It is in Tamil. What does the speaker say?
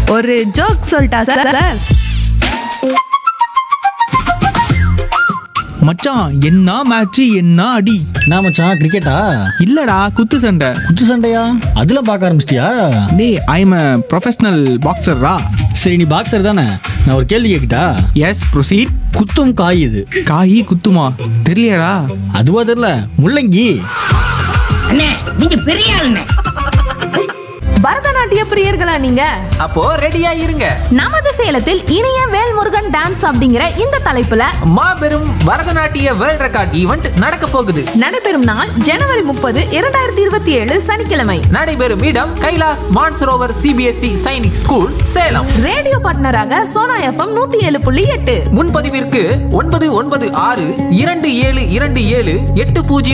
ஒரு ஜோக் சொல்லிட்டா சார் சார் மச்சான் என்ன மேட்ச் என்ன அடி என்ன மச்சான் கிரிக்கெட்டா இல்லடா குத்து சண்டை குத்து சண்டையா அதுல பார்க்க ஆரம்பிச்சிட்டியா டேய் ஐ எம் ப்ரொஃபஷனல் பாக்ஸர்ரா சரி நீ பாக்ஸர் தானே நான் ஒரு கேள்வி கேட்கட்டா எஸ் ப்ரொசீட் குத்தும் காய் இது காய் குத்துமா தெரியலடா அதுவா தெரியல முள்ளங்கி அண்ணே நீங்க பெரிய ஆளுண்ணே பரதநாட்டிய பிரியர்களா நீங்க அப்போ ரெடியா இருங்க நமது சேலத்தில் இனிய வேல்முருகன் டான்ஸ் அப்படிங்கிற இந்த தலைப்புல மாபெரும் பரதநாட்டிய வேர்ல்ட் ரெக்கார்ட் ஈவெண்ட் நடக்க போகுது நடைபெறும் நாள் ஜனவரி முப்பது இரண்டாயிரத்தி இருபத்தி ஏழு சனிக்கிழமை நடைபெறும் இடம் Kailash Mansarovar CBSE Sainik school Salem radio பார்ட்னராக சோனா எஃப்எம் நூத்தி ஏழு புள்ளி எட்டு முன்பதிவிற்கு ஒன்பது ஒன்பது ஆறு இரண்டு ஏழு இரண்டு ஏழு எட்டு பூஜ்ஜியம்